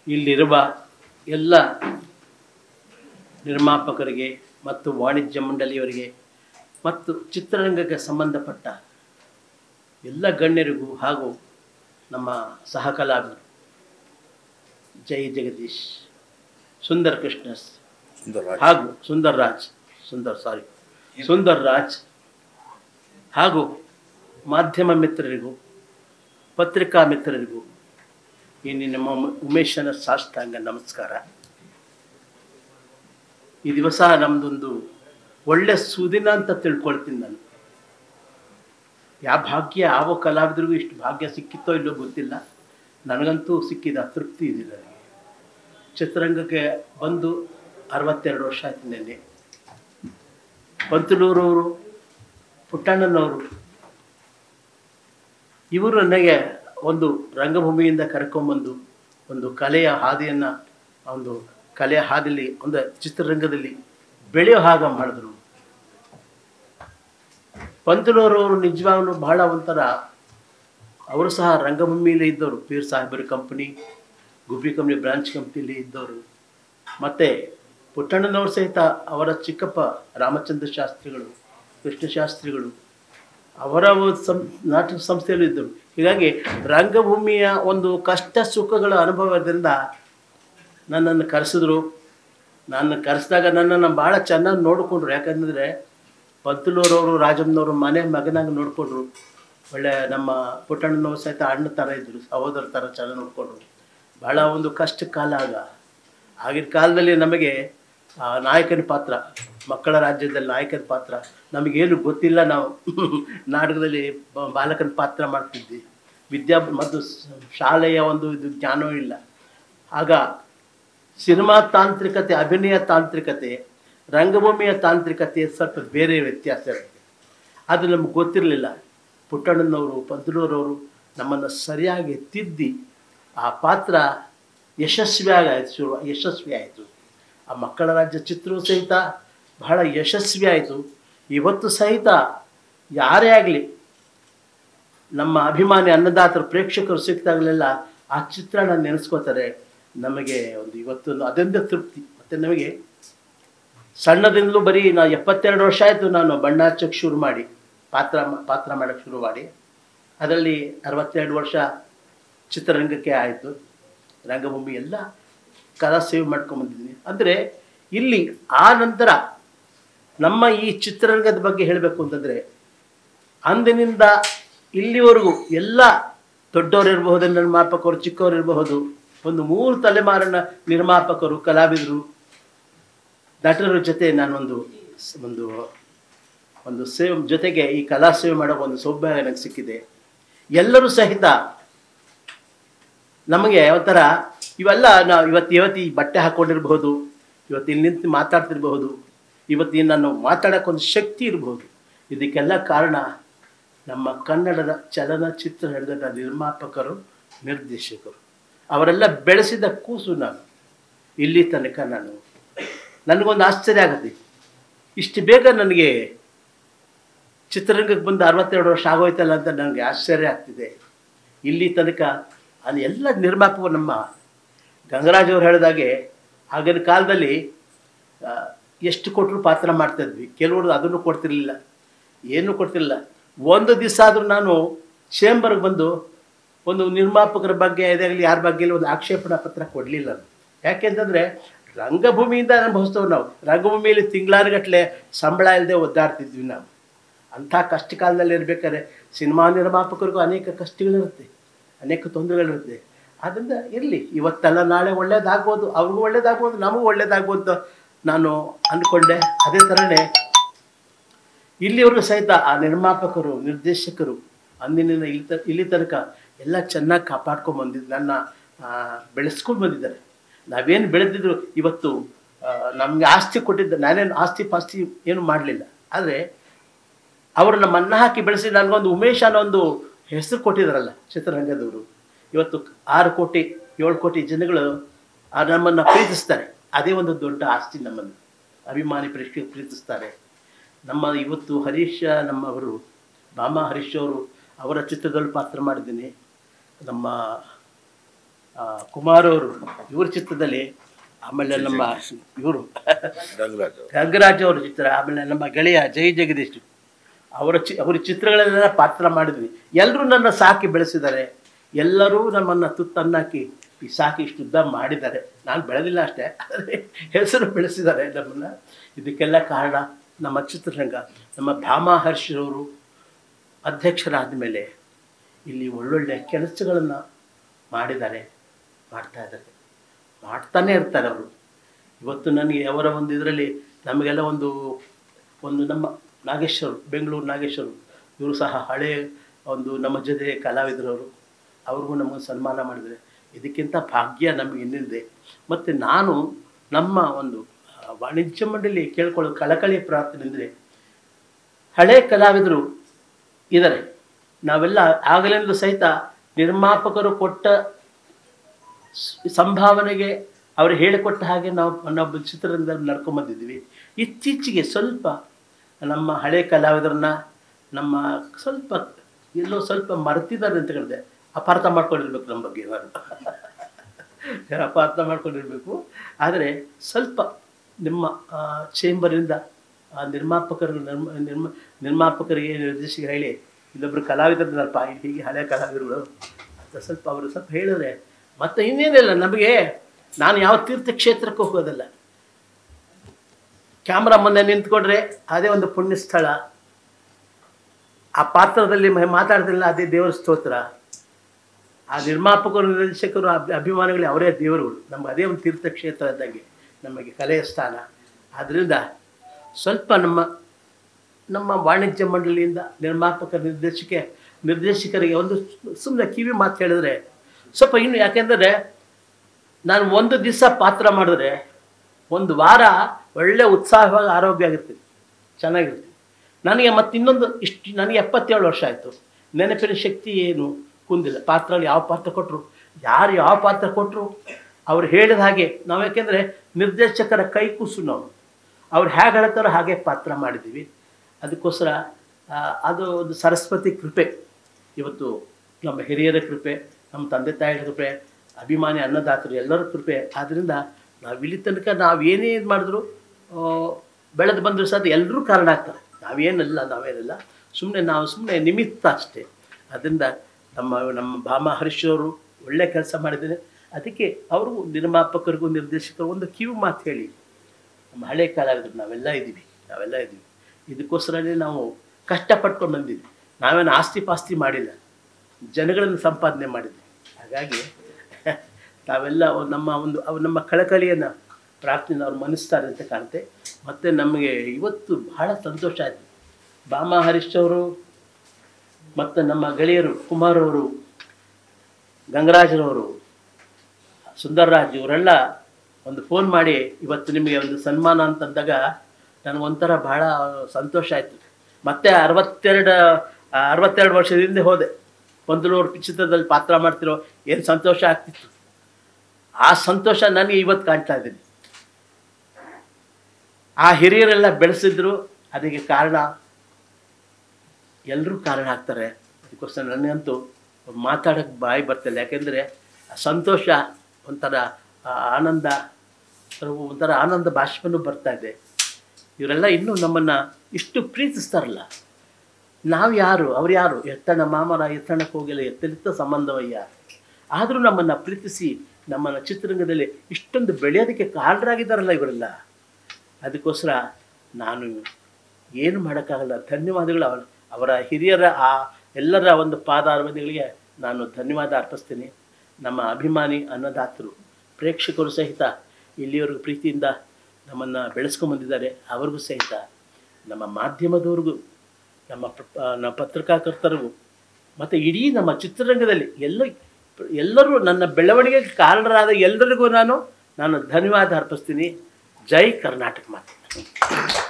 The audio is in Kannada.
ಇಲ್ಲಿರುವ ಎಲ್ಲ ನಿರ್ಮಾಪಕರಿಗೆ ಮತ್ತು ವಾಣಿಜ್ಯ ಮಂಡಳಿಯವರಿಗೆ ಮತ್ತು ಚಿತ್ರರಂಗಕ್ಕೆ ಸಂಬಂಧಪಟ್ಟ ಎಲ್ಲ ಗಣ್ಯರಿಗೂ ಹಾಗೂ ನಮ್ಮ ಸಹ ಕಲಾವಿದರು ಜೈ ಜಗದೀಶ್ ಸುಂದರ್ ಕೃಷ್ಣಸ್ ಸುಂದರ ಹಾಗೂ ಸುಂದರ್ ರಾಜ್ ಸುಂದರ್ ಸಾರಿ ಸುಂದರ್ ರಾಜ್ ಹಾಗೂ ಮಾಧ್ಯಮ ಮಿತ್ರರಿಗೂ ಪತ್ರಿಕಾ ಮಿತ್ರರಿಗೂ ಈ ನಮ್ಮ ಉಮೇಶನ ಸಾಷ್ಟಾಂಗ ನಮಸ್ಕಾರ ಈ ದಿವಸ ನಮ್ಮದೊಂದು ಒಳ್ಳೆ ಸುದಿನ ಅಂತ ತಿಳ್ಕೊಳ್ತೀನಿ ನಾನು ಯಾವ ಭಾಗ್ಯ ಯಾವ ಕಲಾವಿದರಿಗೂ ಇಷ್ಟು ಭಾಗ್ಯ ಸಿಕ್ಕಿತ್ತೋ ಇಲ್ಲೋ ಗೊತ್ತಿಲ್ಲ ನನಗಂತೂ ಸಿಕ್ಕಿದ ತೃಪ್ತಿ ಇದೆ ನನಗೆ ಚಿತ್ರರಂಗಕ್ಕೆ ಬಂದು ಅರವತ್ತೆರಡು ವರ್ಷ ಆಯ್ತು ನೆನ್ನೆ ಪಂತಲೂರವರು ಪುಟ್ಟಣ್ಣನವರು ಇವರು ನನಗೆ ಒಂದು ರಂಗಭೂಮಿಯಿಂದ ಕರ್ಕೊಂಬಂದು ಒಂದು ಕಲೆಯ ಹಾದಿಯನ್ನು ಒಂದು ಕಲೆಯ ಹಾದಿಯಲ್ಲಿ ಒಂದು ಚಿತ್ರರಂಗದಲ್ಲಿ ಬೆಳೆಯೋ ಹಾಗೆ ಮಾಡಿದ್ರು ಪಂತಲೂರವರು ನಿಜವಾಗ್ಲೂ ಬಹಳ ಒಂಥರ ಅವರು ಸಹ ರಂಗಭೂಮಿಯಲ್ಲಿ ಇದ್ದವರು ಪೀರ್ ಸಾಹೇಬರ ಕಂಪನಿ ಗುಬ್ಬಿ ಕಂಪ್ನಿ ಬ್ರಾಂಚ್ ಕಂಪ್ನಿಲಿ ಇದ್ದವರು ಮತ್ತು ಪುಟ್ಟಣ್ಣನವರು ಸಹಿತ ಅವರ ಚಿಕ್ಕಪ್ಪ ರಾಮಚಂದ್ರ ಶಾಸ್ತ್ರಿಗಳು ಕೃಷ್ಣ ಶಾಸ್ತ್ರಿಗಳು ಅವರ ಒಂದು ಸಂ ನಾಟಕ ಸಂಸ್ಥೆಯಲ್ಲೂ ಇದ್ದರು ಹೀಗಾಗಿ ರಂಗಭೂಮಿಯ ಒಂದು ಕಷ್ಟ ಸುಖಗಳ ಅನುಭವದಿಂದ ನನ್ನನ್ನು ಕರೆಸಿದ್ರು ನನ್ನ ಕರೆಸಿದಾಗ ನನ್ನನ್ನು ಭಾಳ ಚೆನ್ನಾಗಿ ನೋಡಿಕೊಂಡ್ರು ಯಾಕಂದರೆ ಪಂತುಲೂರವರು ರಾಜಮ್ಮನವರು ಮನೆ ಮಗನಾಗಿ ನೋಡಿಕೊಂಡ್ರು ಒಳ್ಳೆ ನಮ್ಮ ಪುಟ್ಟಣ್ಣನವರು ಸಹಿತ ಅಣ್ಣ ಥರ ಇದ್ದರು ಸಹೋದರ ಥರ ಚೆನ್ನಾಗಿ ನೋಡಿಕೊಂಡ್ರು ಭಾಳ ಒಂದು ಕಷ್ಟ ಕಾಲ ಆಗ ಆಗಿನ ಕಾಲದಲ್ಲಿ ನಮಗೆ ಆ, ನಾಯಕನ ಪಾತ್ರ ಮಕ್ಕಳ ರಾಜ್ಯದಲ್ಲಿ ನಾಯಕನ ಪಾತ್ರ ನಮಗೇನು ಗೊತ್ತಿಲ್ಲ ನಾವು ನಾಟಕದಲ್ಲಿ ಬ- ಬಾಲಕನ ಪಾತ್ರ ಮಾಡ್ತಿದ್ವಿ ವಿದ್ಯಾ ಮತ್ತು ಸ- ಶಾಲೆಯ ಒಂದು ಇದು ಜ್ಞಾನವೂ ಇಲ್ಲ ಆಗ ಸಿನಿಮಾ ತಾಂತ್ರಿಕತೆ ಅಭಿನಯ ತಾಂತ್ರಿಕತೆ ರಂಗಭೂಮಿಯ ತಾಂತ್ರಿಕತೆ ಸ್ವಲ್ಪ ಬೇರೆ ವ್ಯತ್ಯಾಸ ಇರುತ್ತೆ ಅದು ನಮ್ಗೆ ಗೊತ್ತಿರಲಿಲ್ಲ ಪುಟ್ಟಣ್ಣನವರು ಪಂತಲೂರವರು ನಮ್ಮನ್ನು ಸರಿಯಾಗಿ ತಿದ್ದಿ ಆ ಪಾತ್ರ ಯಶಸ್ವಿಯಾಗಿ ಆಯಿತು ಶುರು ಯಶಸ್ವಿ ಆಯಿತು ಆ ಮಕ್ಕಳ ರಾಜ್ಯ ಚಿತ್ರವೂ ಸಹಿತ ಬಹಳ ಯಶಸ್ವಿ ಆಯಿತು ಇವತ್ತು ಸಹಿತ ಯಾರೇ ಆಗಲಿ ನಮ್ಮ ಅಭಿಮಾನಿ ಅನ್ನದಾತರು ಪ್ರೇಕ್ಷಕರು ಸಿಕ್ತಾಗಲೆಲ್ಲ ಆ ಚಿತ್ರಣ ನೆನೆಸ್ಕೋತಾರೆ ನಮಗೆ ಒಂದು ಇವತ್ತು ಅದೊಂದೇ ತೃಪ್ತಿ ಮತ್ತು ನಮಗೆ ಸಣ್ಣದಿಂದಲೂ ಬರೀ ನಾ ಎಪ್ಪತ್ತೆರಡು ವರ್ಷ ಆಯಿತು ನಾನು ಬಣ್ಣ ಹಚ್ಚಕ್ಕೆ ಶುರು ಮಾಡಿ ಪಾತ್ರ ಪಾತ್ರ ಮಾಡೋಕ್ಕೆ ಶುರು ಮಾಡಿ ಅದರಲ್ಲಿ ಅರವತ್ತೆರಡು ವರ್ಷ ಚಿತ್ರರಂಗಕ್ಕೆ ಆಯಿತು ರಂಗಭೂಮಿ ಎಲ್ಲ ಕಲಾ ಸೇವೆ ಮಾಡ್ಕೊಂಬಂದಿದ್ದೀನಿ ಅಂದರೆ ಇಲ್ಲಿ ಆ ನಂತರ ನಮ್ಮ ಈ ಚಿತ್ರರಂಗದ ಬಗ್ಗೆ ಹೇಳಬೇಕು ಅಂತಂದರೆ ಅಂದಿನಿಂದ ಇಲ್ಲಿವರೆಗೂ ಎಲ್ಲ ದೊಡ್ಡವರು ಇರಬಹುದು ನಿರ್ಮಾಪಕರು ಚಿಕ್ಕವರು ಇರಬಹುದು ಒಂದು ಮೂರು ತಲೆಮಾರಿನ ನಿರ್ಮಾಪಕರು ಕಲಾವಿದರು ನಟರ ಜೊತೆ ನಾನೊಂದು ಸ್- ಒಂದು ಒಂದು ಸೇವೆ ಜೊತೆಗೆ ಈ ಕಲಾ ಸೇವೆ ಮಾಡೋ ಒಂದು ಸೌಭಾಗ್ಯ ನನಗೆ ಸಿಕ್ಕಿದೆ ಎಲ್ಲರೂ ಸಹಿತ ನಮಗೆ ಒಂಥರ ಇವೆಲ್ಲ ನಾವು ಇವತ್ತು ಇವತ್ತು ಈ ಬಟ್ಟೆ ಹಾಕ್ಕೊಂಡಿರ್ಬಹುದು ಇವತ್ತು ಇಲ್ಲಿ ನಿಂತು ಮಾತಾಡ್ತಿರ್ಬಹುದು ಇವತ್ತು ಈ ನಾನು ಮಾತಾಡೋಕ್ಕೊಂದು ಶಕ್ತಿ ಇರಬಹುದು ಇದಕ್ಕೆಲ್ಲ ಕಾರಣ ನಮ್ಮ ಕನ್ನಡದ ಚಲನಚಿತ್ರ ಹಿಡಿದ ನಿರ್ಮಾಪಕರು ನಿರ್ದೇಶಕರು ಅವರೆಲ್ಲ ಬೆಳೆಸಿದ ಕೂಸು ನಾನು ಇಲ್ಲಿ ತನಕ ನಾನು ನನಗೊಂದು ಆಶ್ಚರ್ಯ ಆಗುತ್ತೆ ಇಷ್ಟು ಬೇಗ ನನಗೆ ಚಿತ್ರರಂಗಕ್ಕೆ ಬಂದು ಅರವತ್ತೆರಡು ವರ್ಷ ಆಗೋಯ್ತಲ್ಲ ಅಂತ ನನಗೆ ಆಶ್ಚರ್ಯ ಆಗ್ತಿದೆ ಇಲ್ಲಿ ತನಕ ಅದು ಎಲ್ಲ ನಿರ್ಮಾಪಕರು ನಮ್ಮ ಗಂಗರಾಜ್ ಅವ್ರು ಹೇಳಿದಾಗೆ ಆಗಿನ ಕಾಲದಲ್ಲಿ ಆ, ಎಷ್ಟು ಕೊಟ್ಟರು ಪಾತ್ರ ಮಾಡ್ತಾಯಿದ್ವಿ ಕೆಲವರು ಅದನ್ನು ಕೊಡ್ತಿರ್ಲಿಲ್ಲ ಏನೂ ಕೊಡ್ತಿರಲಿಲ್ಲ ಒಂದು ದಿವಸ ಆದರೂ ನಾನು ಚೇಂಬರ್ಗೆ ಬಂದು ಒಂದು ನಿರ್ಮಾಪಕರ ಬಗ್ಗೆ ಇದಾಗಲಿ ಯಾರ ಬಗ್ಗೆ ಒಂದು ಆಕ್ಷೇಪಣಾ ಪತ್ರ ಕೊಡಲಿಲ್ಲ ನಾನು ಯಾಕೆಂತಂದರೆ ರಂಗಭೂಮಿಯಿಂದ ಅನುಭವಿಸ್ತೇವೆ ನಾವು ರಂಗಭೂಮಿಯಲ್ಲಿ ತಿಂಗಳಾನುಗಟ್ಟಲೆ ಸಂಬಳ ಇಲ್ಲದೆ ಒದ್ದಾಡ್ತಿದ್ವಿ ನಾವು ಅಂಥ ಕಷ್ಟ ಕಾಲದಲ್ಲಿ ಇರಬೇಕಾದ್ರೆ ಸಿನಿಮಾ ನಿರ್ಮಾಪಕರಿಗೂ ಅನೇಕ ಕಷ್ಟಗಳಿರುತ್ತೆ ಅನೇಕ ತೊಂದರೆಗಳಿರುತ್ತೆ ಆದ್ದರಿಂದ ಇರಲಿ ಇವತ್ತಲ್ಲ ನಾಳೆ ಒಳ್ಳೇದಾಗ್ಬೋದು ಅವ್ರಿಗೂ ಒಳ್ಳೇದಾಗ್ಬೋದು ನಮಗೂ ಒಳ್ಳೇದಾಗ್ಬೋದು ಅಂತ ನಾನು ಅಂದ್ಕೊಂಡೆ ಅದೇ ಥರನೇ ಇಲ್ಲಿವರೆಗೂ ಸಹಿತ ಆ ನಿರ್ಮಾಪಕರು ನಿರ್ದೇಶಕರು ಅಂದಿನಿಂದ ಇಲ್ಲಿ ತ ಇಲ್ಲಿ ತನಕ ಎಲ್ಲ ಚೆನ್ನಾಗಿ ಕಾಪಾಡ್ಕೊಂಡು ಬಂದಿದ್ದು ನನ್ನ ಬೆಳೆಸ್ಕೊಂಡು ಬಂದಿದ್ದಾರೆ ನಾವೇನು ಬೆಳೆದಿದ್ರು ಇವತ್ತು ನಮಗೆ ಆಸ್ತಿ ಕೊಟ್ಟಿದ್ದ ನಾನೇನು ಆಸ್ತಿ ಪಾಸ್ತಿ ಏನು ಮಾಡಲಿಲ್ಲ ಆದರೆ ಅವರು ನಮ್ಮ ಅನ್ನ ಹಾಕಿ ಬೆಳೆಸಿ ನನಗೊಂದು ಉಮೇಶ್ ಅನ್ನೋ ಒಂದು ಹೆಸರು ಕೊಟ್ಟಿದ್ದಾರಲ್ಲ ಚಿತ್ರರಂಗದವರು ಇವತ್ತು ಆರು ಕೋಟಿ ಏಳು ಕೋಟಿ ಜನಗಳು ಆ ನಮ್ಮನ್ನು ಪ್ರೀತಿಸ್ತಾರೆ ಅದೇ ಒಂದು ದೊಡ್ಡ ಆಸ್ತಿ ನಮ್ಮನ್ನು ಅಭಿಮಾನಿ ಪ್ರೇಕ್ಷಕರು ಪ್ರೀತಿಸ್ತಾರೆ ನಮ್ಮ ಇವತ್ತು ಹರೀಶ್ ನಮ್ಮವರು ಬಾಮ ಹರೀಶ್ ಅವರು ಅವರ ಚಿತ್ರದಲ್ಲಿ ಪಾತ್ರ ಮಾಡಿದ್ದೀನಿ ನಮ್ಮ ಆ, ಕುಮಾರ್ ಅವರು ಇವ್ರ ಚಿತ್ರದಲ್ಲಿ ಆಮೇಲೆ ನಮ್ಮ ಇವರು ರಂಗರಾಜ್ ರಂಗರಾಜ್ ಅವರ ಚಿತ್ರ ಆಮೇಲೆ ನಮ್ಮ ಗೆಳೆಯ ಜೈ ಜಗದೀಶ್ ಅವರ ಚಿ ಅವರ ಚಿತ್ರಗಳೆಲ್ಲ ಪಾತ್ರ ಮಾಡಿದ್ವಿ ಎಲ್ಲರೂ ನನ್ನ ಸಾಕಿ ಬೆಳೆಸಿದ್ದಾರೆ ಎಲ್ಲರೂ ನಮ್ಮನ್ನು ತುತ್ತನ್ನಾಕಿ ಈ ಸಾಕಿ ಇಷ್ಟು ಉದ್ದ ಮಾಡಿದ್ದಾರೆ ನಾನು ಬೆಳೆದಿಲ್ಲ ಅಷ್ಟೇ ಆದರೆ ಹೆಸರು ಬೆಳೆಸಿದ್ದಾರೆ ನಮ್ಮನ್ನು ಇದಕ್ಕೆಲ್ಲ ಕಾರಣ ನಮ್ಮ ಚಿತ್ರರಂಗ ನಮ್ಮ ಭಾಮಾ ಹರ್ಷರವರು ಅಧ್ಯಕ್ಷರಾದ ಮೇಲೆ ಇಲ್ಲಿ ಒಳ್ಳೊಳ್ಳೆ ಕೆಲಸಗಳನ್ನು ಮಾಡಿದ್ದಾರೆ ಮಾಡ್ತಾ ಇದ್ದಾರೆ ಮಾಡ್ತಾನೆ ಇರ್ತಾರೆ ಅವರು ಇವತ್ತು ನನಗೆ ಅವರ ಒಂದು ಇದರಲ್ಲಿ ನಮಗೆಲ್ಲ ಒಂದು ಒಂದು ನಮ್ಮ ನಾಗೇಶ್ವರು ಬೆಂಗಳೂರು ನಾಗೇಶ್ವರು ಇವರು ಸಹ ಹಳೆಯ ಒಂದು ನಮ್ಮ ಜೊತೆ ಕಲಾವಿದರವರು ಅವ್ರಿಗೂ ನಮಗೆ ಸನ್ಮಾನ ಮಾಡಿದರೆ ಇದಕ್ಕಿಂತ ಭಾಗ್ಯ ನಮಗೆ ಇನ್ನಿದೆ ಮತ್ತು ನಾನು ನಮ್ಮ ಒಂದು ಆ, ವಾಣಿಜ್ಯ ಮಂಡಳಿ ಕೇಳ್ಕೊಳ್ಳೋ ಕಳಕಳಿ ಪ್ರಾರ್ಥನೆ ಅಂದರೆ ಹಳೆ ಕಲಾವಿದರು ಇದ್ದಾರೆ ನಾವೆಲ್ಲ ಆಗಲಿಂದ ಸಹಿತ ನಿರ್ಮಾಪಕರು ಕೊಟ್ಟ ಸ್- ಸಂಭಾವನೆಗೆ ಅವರು ಹೇಳಿಕೊಟ್ಟ ಹಾಗೆ ನಾವು ನಾವು ಚಿತ್ರರಂಗದಲ್ಲಿ ನಡ್ಕೊಂಬಂದಿದ್ದೀವಿ ಇತ್ತೀಚೆಗೆ ಸ್ವಲ್ಪ ನಮ್ಮ ಹಳೆ ಕಲಾವಿದರನ್ನ ನಮ್ಮ ಸ್ವಲ್ಪ ಎಲ್ಲೋ ಸ್ವಲ್ಪ ಮರೆತಿದ್ದಾರೆ ಅಂತ ಹೇಳಿದೆ ಅಪಾರ್ಥ ಮಾಡ್ಕೊಂಡಿರ್ಬೇಕು ನಮ್ಮ ಬಗ್ಗೆ ನಾನು ಅಪಾರ್ಥ ಮಾಡ್ಕೊಂಡಿರ್ಬೇಕು ಆದರೆ ಸ್ವಲ್ಪ ನಿಮ್ಮ ಆ, ಚೇಂಬರಿಂದ ಆ ನಿರ್ಮಾಪಕರು ನಿರ್ಮ ನಿರ್ಮ ನಿರ್ಮಾಪಕರಿಗೆ ನಿರ್ದೇಶಕರು ಹೇಳಿ ಇಲ್ಲೊಬ್ರು ಕಲಾವಿದರಪ್ಪ ಹೀಗೆ ಹಳೆ ಕಲಾವಿದರುಗಳು ಅಂತ ಸ್ವಲ್ಪ ಅವರು ಸ್ವಲ್ಪ ಹೇಳಿದ್ರೆ ಮತ್ತೆ ಇನ್ನೇನಿಲ್ಲ ನಮಗೆ ನಾನು ಯಾವ ತೀರ್ಥಕ್ಷೇತ್ರಕ್ಕೂ ಹೋಗೋದಲ್ಲ ಕ್ಯಾಮ್ರಾ ಮುಂದೆ ನಿಂತ್ಕೊಂಡ್ರೆ ಅದೇ ಒಂದು ಪುಣ್ಯ ಸ್ಥಳ ಆ ಪಾತ್ರದಲ್ಲಿ ಮ- ಮಾತಾಡ್ತಿಲ್ಲ ಅದೇ ದೇವರ ಸ್ತೋತ್ರ ಆ ನಿರ್ಮಾಪಕರು ನಿರ್ದೇಶಕರು ಅಭಿ ಅಭಿಮಾನಿಗಳು ಅವರೇ ದೇವರುಗಳು ನಮ್ಗೆ ಅದೇ ಒಂದು ತೀರ್ಥಕ್ಷೇತ್ರ ಇದ್ದಂಗೆ ನಮಗೆ ಕಲೆಯ ಸ್ಥಾನ ಆದ್ದರಿಂದ ಸ್ವಲ್ಪ ನಮ್ಮ ನಮ್ಮ ವಾಣಿಜ್ಯ ಮಂಡಳಿಯಿಂದ ನಿರ್ಮಾಪಕ ನಿರ್ದೇಶಕ ನಿರ್ದೇಶಕರಿಗೆ ಒಂದು ಸುಮ್ಮನೆ ಕಿವಿ ಮಾತು ಹೇಳಿದ್ರೆ ಸ್ವಲ್ಪ ಇನ್ನು ಯಾಕೆಂದರೆ ನಾನು ಒಂದು ದಿವಸ ಪಾತ್ರ ಮಾಡಿದ್ರೆ ಒಂದು ವಾರ ಒಳ್ಳೆ ಉತ್ಸಾಹವಾಗಿ ಆರೋಗ್ಯ ಆಗಿರ್ತೀನಿ ಚೆನ್ನಾಗಿರ್ತೀನಿ ನನಗೆ ಮತ್ತೆ ಇನ್ನೊಂದು ಇಷ್ಟು ನನಗೆ ಎಪ್ಪತ್ತೇಳು ವರ್ಷ ಆಯಿತು ನೆನಪಿನ ಶಕ್ತಿ ಏನು ಕುಂದಿಲ್ಲ ಪಾತ್ರಗಳು ಯಾವ ಪಾತ್ರ ಕೊಟ್ಟರು ಯಾರು ಯಾವ ಪಾತ್ರ ಕೊಟ್ಟರು ಅವ್ರು ಹೇಳಿದ ಹಾಗೆ ನಾವು ಯಾಕೆಂದರೆ ನಿರ್ದೇಶಕರ ಕೈ ಕೂಸು ನಾವು ಅವ್ರು ಹೇಗೆ ಹೇಳ್ತಾರೋ ಹಾಗೆ ಪಾತ್ರ ಮಾಡಿದ್ದೀವಿ ಅದಕ್ಕೋಸ್ಕರ ಆ, ಅದು ಒಂದು ಸರಸ್ವತಿ ಕೃಪೆ ಇವತ್ತು ನಮ್ಮ ಹಿರಿಯರ ಕೃಪೆ ನಮ್ಮ ತಂದೆ ತಾಯಿಗಳ ಕೃಪೆ ಅಭಿಮಾನಿ ಅನ್ನದಾತರು ಎಲ್ಲರ ಕೃಪೆ ಆದ್ದರಿಂದ ನಾವು ಇಲ್ಲಿ ತನಕ ನಾವು ಏನೇ ಇದು ಮಾಡಿದ್ರು ಆ, ಬೆಳೆದು ಬಂದರೂ ಸಹ ಎಲ್ಲರೂ ಕಾರಣ ಆಗ್ತಾರೆ ನಾವೇನಲ್ಲ ನಾವೇನಲ್ಲ ಸುಮ್ಮನೆ ನಾವು ಸುಮ್ಮನೆ ನಿಮಿತ್ತ ಅಷ್ಟೇ ಅದರಿಂದ ನಮ್ಮ ನಮ್ಮ ಭಾಮ ಹರೀಶ್ ಅವರು ಒಳ್ಳೆ ಕೆಲಸ ಮಾಡಿದ್ದಾರೆ ಅದಕ್ಕೆ ಅವರು ನಿರ್ಮಾಪಕರಿಗೂ ನಿರ್ದೇಶಕರು ಒಂದು ಕಿವಿ ಮಾತು ಹೇಳಿ ನಮ್ಮ ಹಳೆ ಕಲಾವಿದರು ನಾವೆಲ್ಲ ಇದ್ದೀವಿ ನಾವೆಲ್ಲ ಇದ್ದೀವಿ ಇದಕ್ಕೋಸ್ಕರನೇ ನಾವು ಕಷ್ಟಪಟ್ಕೊಂಡು ಬಂದಿದ್ವಿ ನಾವೇನು ಆಸ್ತಿ ಪಾಸ್ತಿ ಮಾಡಿಲ್ಲ ಜನಗಳನ್ನು ಸಂಪಾದನೆ ಮಾಡಿದ್ವಿ ಹಾಗಾಗಿ ನಾವೆಲ್ಲ ಒಂದು ನಮ್ಮ ಒಂದು ಅವು ನಮ್ಮ ಕಳಕಳಿಯನ್ನು ಪ್ರಾರ್ಥನೆ ಅವ್ರು ಮನಿಸ್ತಾರೆ ಅಂತ ಕಾಣುತ್ತೆ ಮತ್ತು ನಮಗೆ ಇವತ್ತು ಬಹಳ ಸಂತೋಷ ಆಯಿತು ಬಾಮಾ ಹರೀಶ್ ಅವರು ಮತ್ತು ನಮ್ಮ ಗೆಳೆಯರು ಕುಮಾರ್ ಅವರು ಗಂಗರಾಜರವರು ಸುಂದರ್ರಾಜ್ ಇವರೆಲ್ಲ ಒಂದು ಫೋನ್ ಮಾಡಿ ಇವತ್ತು ನಿಮಗೆ ಒಂದು ಸನ್ಮಾನ ಅಂತಂದಾಗ ನನಗೊಂಥರ ಬಹಳ ಸಂತೋಷ ಆಯಿತು ಮತ್ತೆ ಅರವತ್ತೆರಡು ಆ, ಅರವತ್ತೆರಡು ವರ್ಷದ ಹಿಂದೆ ಹೋದೆ ಪಂದಲೂರು ಚಿತ್ರದಲ್ಲಿ ಪಾತ್ರ ಮಾಡ್ತಿರೋ ಏನು ಸಂತೋಷ ಆಗ್ತಿತ್ತು ಆ ಸಂತೋಷ ನನಗೆ ಇವತ್ತು ಕಾಣ್ತಾ ಇದ್ದೀನಿ ಆ ಹಿರಿಯರೆಲ್ಲ ಬೆಳೆಸಿದ್ರು ಅದಕ್ಕೆ ಕಾರಣ ಎಲ್ಲರೂ ಕಾರಣ ಆಗ್ತಾರೆ ಅದಕ್ಕೋಸ್ಕರ ನನಗಂತೂ ಮಾತಾಡೋಕ್ಕೆ ಬಾಯಿ ಬರ್ತಿಲ್ಲ ಯಾಕೆಂದರೆ ಸಂತೋಷ ಒಂಥರ ಆ ಆನಂದ ಸ್ವಲ್ಪ ಒಂಥರ ಆನಂದ ಬಾಷ್ಪನೂ ಬರ್ತಾ ಇದೆ ಇವರೆಲ್ಲ ಇನ್ನೂ ನಮ್ಮನ್ನು ಇಷ್ಟು ಪ್ರೀತಿಸ್ತಾರಲ್ಲ ನಾವು ಯಾರು ಅವ್ರು ಯಾರು ಎತ್ತಣ ಮಾಮರ ಎತ್ತಣಕ್ಕೆ ಹೋಗಿಲ್ಲ ಎತ್ತಲಿತ್ತ ಸಂಬಂಧವಯ್ಯ ಆದರೂ ನಮ್ಮನ್ನು ಪ್ರೀತಿಸಿ ನಮ್ಮನ್ನು ಚಿತ್ರರಂಗದಲ್ಲಿ ಇಷ್ಟೊಂದು ಬೆಳೆಯೋದಕ್ಕೆ ಕಾರಣರಾಗಿದ್ದಾರಲ್ಲ ಇವರೆಲ್ಲ ಅದಕ್ಕೋಸ್ಕರ ನಾನು ಏನು ಮಾಡೋಕ್ಕಾಗಲ್ಲ ಧನ್ಯವಾದಗಳು ಅವರ ಅವರ ಹಿರಿಯರ ಆ ಎಲ್ಲರ ಒಂದು ಪಾದಾರ್ವದಿಗಳಿಗೆ ನಾನು ಧನ್ಯವಾದ ಅರ್ಪಿಸ್ತೀನಿ ನಮ್ಮ ಅಭಿಮಾನಿ ಅನ್ನದಾತರು ಪ್ರೇಕ್ಷಕರು ಸಹಿತ ಇಲ್ಲಿಯವರೆಗೂ ಪ್ರೀತಿಯಿಂದ ನಮ್ಮನ್ನು ಬೆಳೆಸ್ಕೊಂಬಂದಿದ್ದಾರೆ ಅವ್ರಿಗೂ ಸಹಿತ ನಮ್ಮ ಮಾಧ್ಯಮದವ್ರಿಗೂ ನಮ್ಮ ಪ- ಆ, ನಮ್ಮ ಪತ್ರಿಕಾಕರ್ತರಿಗೂ ಮತ್ತು ಇಡೀ ನಮ್ಮ ಚಿತ್ರರಂಗದಲ್ಲಿ ಎಲ್ಲ ಎಲ್ಲರೂ ನನ್ನ ಬೆಳವಣಿಗೆಗೆ ಕಾರಣರಾದ ಎಲ್ಲರಿಗೂ ನಾನು ನಾನು ಧನ್ಯವಾದ ಅರ್ಪಿಸ್ತೀನಿ ಜೈ ಕರ್ನಾಟಕ ಮಾತೆ